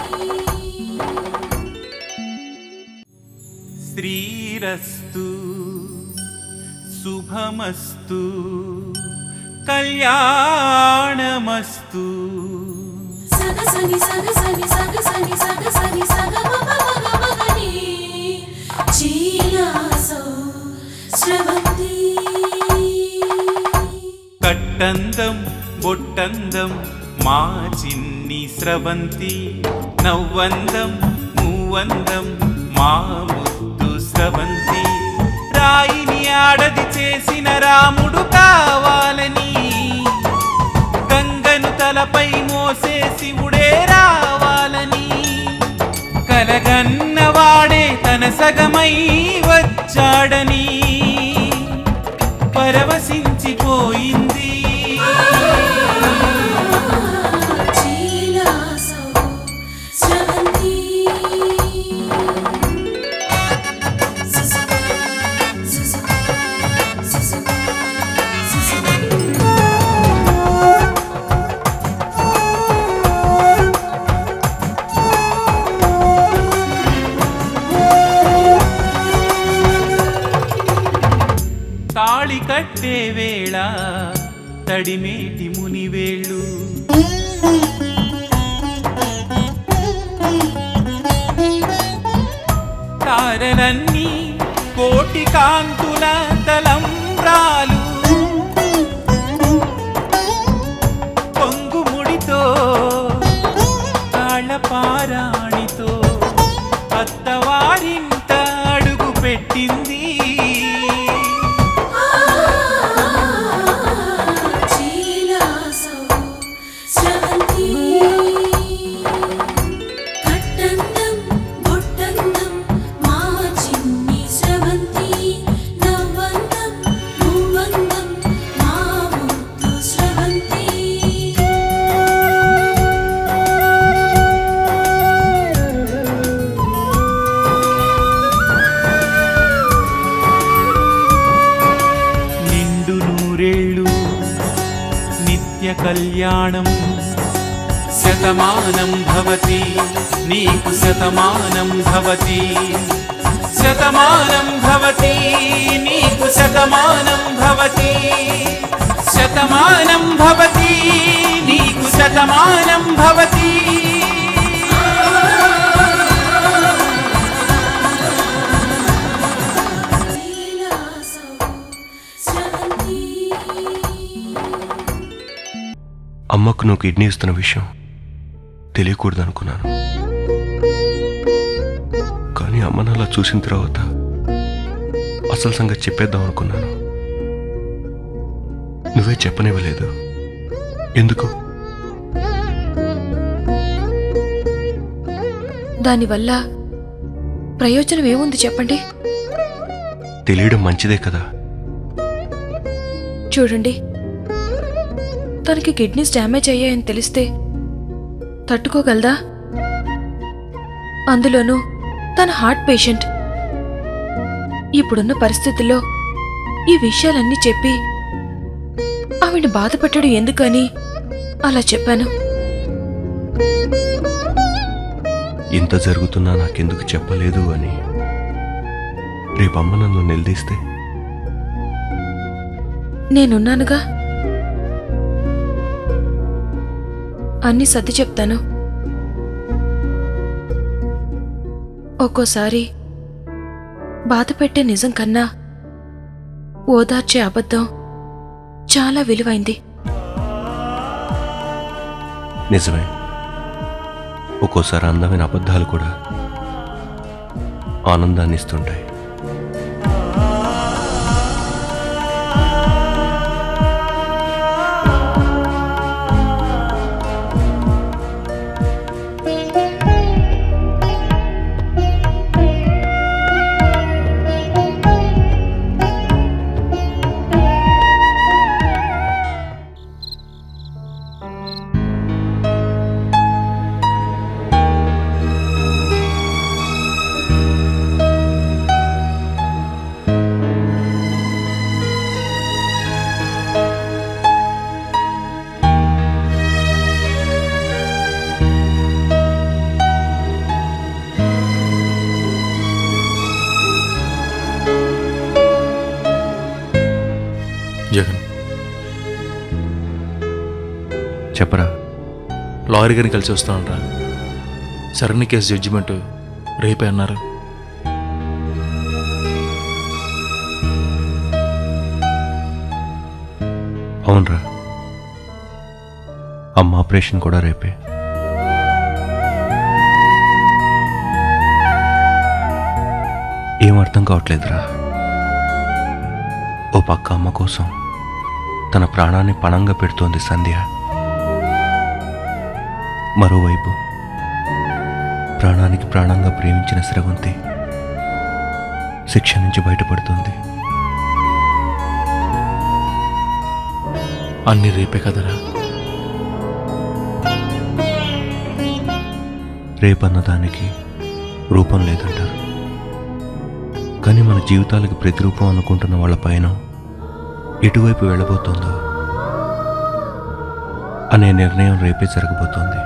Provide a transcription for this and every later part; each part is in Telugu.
శ్రీరస్తు శుభమస్తు కళ్యాణమస్తు సగసని సగసని సగసని సగసని సగమగమగమగని చీలాసో స్రవంతి కట్టందం బొట్టందం మా చిన్ని స్రవంతి నవ్వందం మూవందం మా ముద్దు స్రవంతి రాయిని ఆడది చేసిన రాముడు కావాలని గంగను తలపై మోసే శివుడే రావాలని కలగన్నవాడే తన సగమై వచ్చాడని పరవశించిపోయింది చీలాసో స్రవంతి సుసు సుసు సుసు సుసు తాళి కట్టే వేళ తడిమేటి మునివేళ్ళు తారలన్నీ కోటి కాంతుల తలంబ్రాలు పొంగుముడితో తాళపారాణితో అత్తవారింట అడుగు పెట్టింది చీలాసో స్రవంతి కట్టందం బొట్టందం మా చిన్ని స్రవంతి నవ్వందం మూవందం మా ముద్దు స్రవంతి నిండు నూరేళ్ళు నిత్య కళ్యాణం శతమానం భవతి నీకు శతమానం భవతి శతమానం భవతి నీకు శతమానం భవతి శతమానం భవతి నీకు శతమానం భవతి చీలాసో స్రవంతి అమ్మకు నువ్వు కిడ్నీ ఇస్తున్న విషయం తెలియకూడదు అనుకున్నాను కానీ అమ్మను అలా చూసిన తర్వాత అసలు సంగతి చెప్పేద్దాం అనుకున్నాను నువ్వే చెప్పనివ్వలేదు ఎందుకు దానివల్ల ప్రయోజనం ఏముంది చెప్పండి తెలియడం మంచిదే కదా చూడండి తనకి కిడ్నీస్ డ్యామేజ్ అయ్యాయని తెలిస్తే తట్టుకోగలదా అందులోనూ తన హార్ట్ పేషెంట్ ఇప్పుడున్న పరిస్థితుల్లో ఈ విషయాలన్నీ చెప్పి ఆవిడ బాధపెట్టడం ఎందుకని అలా చెప్పాను ఇంత జరుగుతున్నా నాకెందుకు చెప్పలేదు అని రేపమ్మ నన్ను నిలదీస్తే నేనున్నానుగా అన్ని సర్ది చెప్తాను ఒక్కోసారి బాధ పెట్టే నిజం కన్నా ఓదార్చే అబద్ధం చాలా విలువైంది నిజమే ఒక్కోసారి అందమైన అబద్ధాలు కూడా ఆనందాన్ని ఇస్తుంటాయి చెప్పరా లాయర్ గారిని కలిసి వస్తానరా శరణి కేసు జడ్జిమెంట్ రేపే అన్నారు అవునరా అమ్మ ఆపరేషన్ కూడా రేపే ఏం అర్థం కావట్లేదురా ఓ పక్క అమ్మ కోసం తన ప్రాణాన్ని పణంగా పెడుతోంది సంధ్య మరోవైపు ప్రాణానికి ప్రాణంగా ప్రేమించిన స్రవంతి శిక్ష నుంచి బయటపడుతుంది అన్ని రేపే కదరా రేపన్నదానికి రూపం లేదంటారు కానీ మన జీవితాలకు ప్రతిరూపం అనుకుంటున్న వాళ్ళ పైన ఎటువైపు వెళ్ళబోతుందో అనే నిర్ణయం రేపే జరగబోతోంది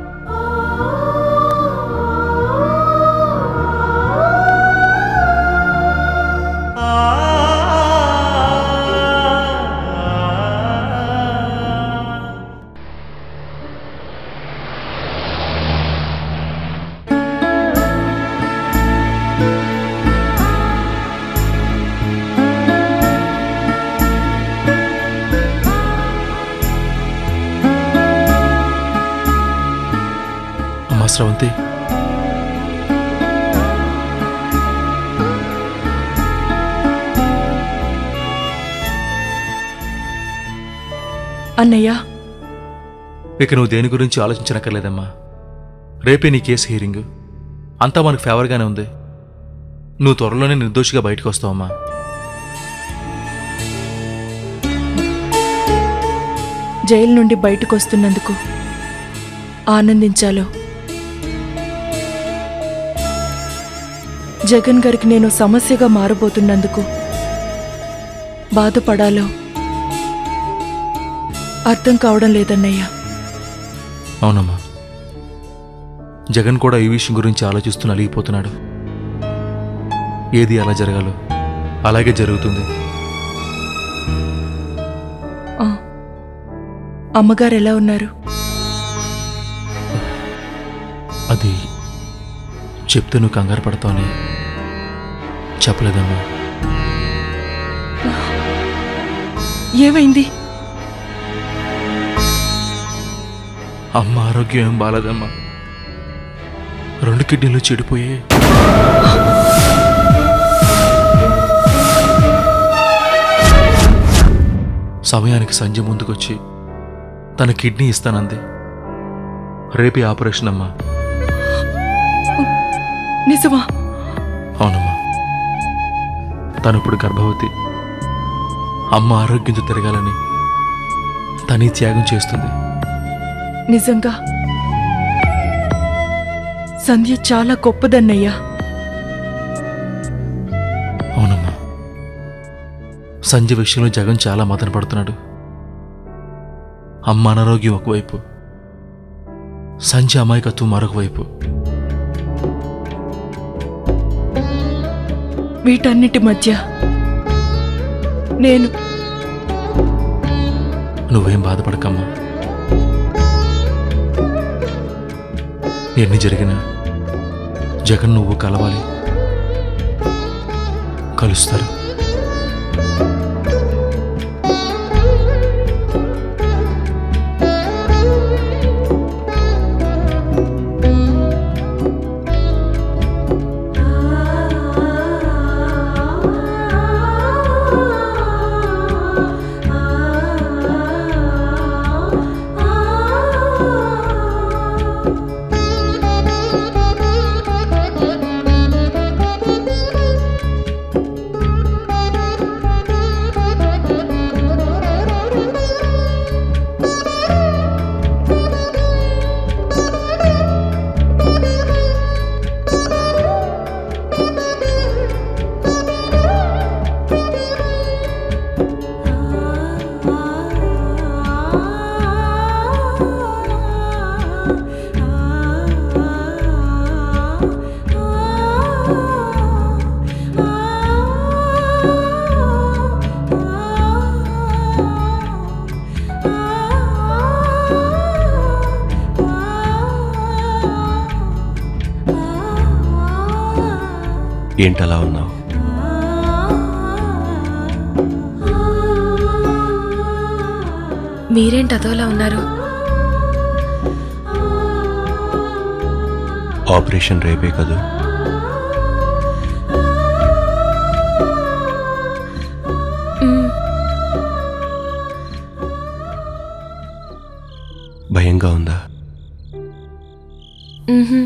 అమ్మా స్రవంతి అన్నయ్య ఇక నువ్వు దేని గురించి ఆలోచించనక్కర్లేదమ్మా రేపే నీ కేసు హీరింగ్ అంతా మనకు ఫేవర్గానే ఉంది నువ్వు త్వరలోనే నిర్దోషిగా బయటకు వస్తావమ్మా జైలు నుండి బయటకు వస్తున్నందుకు ఆనందించాలో జగన్ గారికి నేను సమస్యగా మారబోతున్నందుకు బాధపడాలో అర్థం కావడం లేదన్నయ్య అవునమ్మా జగన్ కూడా ఈ విషయం గురించి ఆలోచిస్తూ నలిగిపోతున్నాడు ఏది అలా జరగాలో అలాగే జరుగుతుంది ఆ, అమ్మగారు ఎలా ఉన్నారు అది చెప్తే నువ్వు కంగారు పడతావని చెప్పలేదమ్మా ఏమైంది అమ్మ ఆరోగ్యం ఏం బాలేదమ్మా రెండు కిడ్నీలు చెడిపోయాయి సమయానికి సంజయ్ ముందుకొచ్చి తన కిడ్నీ ఇస్తానంది రేపే ఆపరేషన్ అమ్మా నిజమా అవునమ్మా తను ఇప్పుడు గర్భవతి అమ్మ ఆరోగ్యంతో తిరగాలని తనీ త్యాగం చేస్తుంది నిజంగా సంధ్య చాలా గొప్పదన్నయ్యా అవునమ్మా సంజయ్ విషయంలో జగన్ చాలా మదన పడుతున్నాడు అమ్మ అనారోగ్యం ఒకవైపు సంజయ్ అమాయకత్వం మరొక వైపు వీటన్నిటి మధ్య నేను నువ్వేం బాధపడకమ్మా ఎన్ని జరిగినా జగన్ నువ్వు కలవాలి కలుస్తారు ఏంటలా ఉన్నావు మీరేంటి అదోలా ఉన్నారు ఆపరేషన్ రేపే కదూ మ్, భయంగా ఉందా మ్హూ.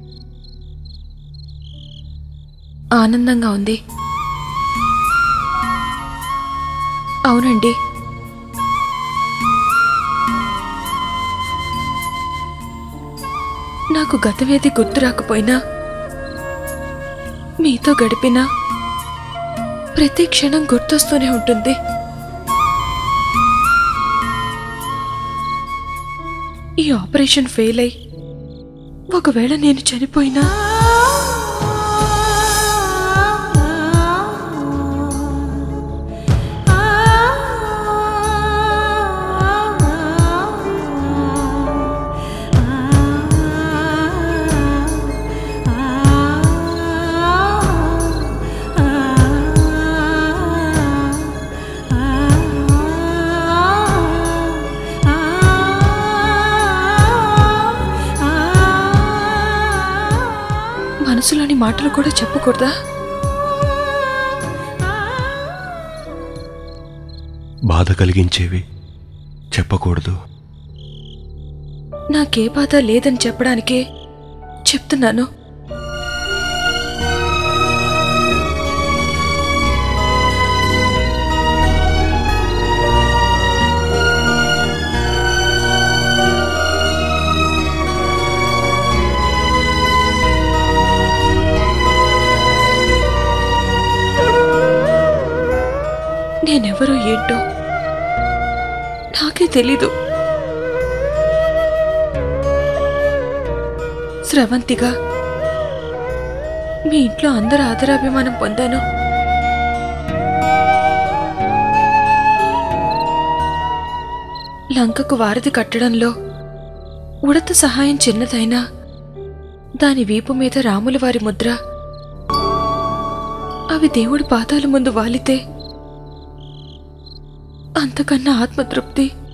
ఆనందంగా ఉంది అవునండి నాకు గతమేది గుర్తు రాకపోయినా మీతో గడిపిన ప్రతి క్షణం గుర్తొస్తూనే ఉంటుంది ఈ ఆపరేషన్ ఫెయిల్ అయి ఒకవేళ నేను చనిపోయినా మనసులోని మాటలు కూడా చెప్పకూడదా బాధ కలిగించేవి చెప్పకూడదు నాకే బాధ లేదని చెప్పడానికే చెప్తున్నాను నేనెవరో ఏంటో నాకే తెలీదు స్రవంతిగా మీ ఇంట్లో అందరు ఆదరాభిమానం పొందాను లంకకు వారధి కట్టడంలో ఉడత సహాయం చిన్నదైనా దాని వీపు మీద రాముల వారి ముద్ర అవి దేవుడి పాదాల ముందు వాలితే అంతకన్నా ఆత్మతృప్తి